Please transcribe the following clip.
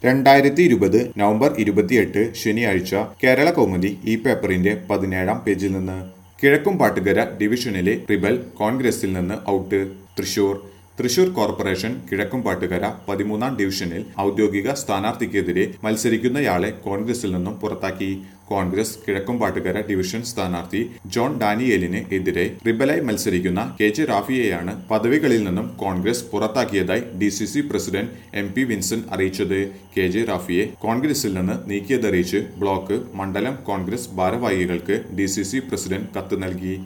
രണ്ടായിരത്തി ഇരുപത് നവംബർ ഇരുപത്തിയെട്ട് ശനിയാഴ്ച കേരള കൗമുദി ഈ പേപ്പറിന്റെ പതിനേഴാം പേജിൽ നിന്ന് കിഴക്കും പാട്ടുകര ഡിവിഷനിലെ റിബൽ കോൺഗ്രസിൽ നിന്ന് ഔട്ട് തൃശൂർ തൃശൂർ കോർപ്പറേഷൻ കിഴക്കും പാട്ടുകര പതിമൂന്നാം ഡിവിഷനിൽ ഔദ്യോഗിക സ്ഥാനാർത്ഥിക്കെതിരെ മത്സരിക്കുന്നയാളെ കോൺഗ്രസിൽ നിന്നും പുറത്താക്കി കോൺഗ്രസ് കിഴക്കും പാട്ടുകര ഡിവിഷൻ സ്ഥാനാർത്ഥി ജോൺ ഡാനിയേലിന് എതിരെ റിബലായി മത്സരിക്കുന്ന കെ ജെ റാഫിയെയാണ് പദവികളിൽ നിന്നും കോൺഗ്രസ് പുറത്താക്കിയതായി D C C president M P Vincent അറിയിച്ചത് കെ ജെ റാഫിയെ കോൺഗ്രസിൽ നിന്ന് നീക്കിയതറിയിച്ച് ബ്ലോക്ക് മണ്ഡലം കോൺഗ്രസ് ഭാരവാഹികൾക്ക് ഡി സി സി പ്രസിഡന്റ് കത്ത് നൽകി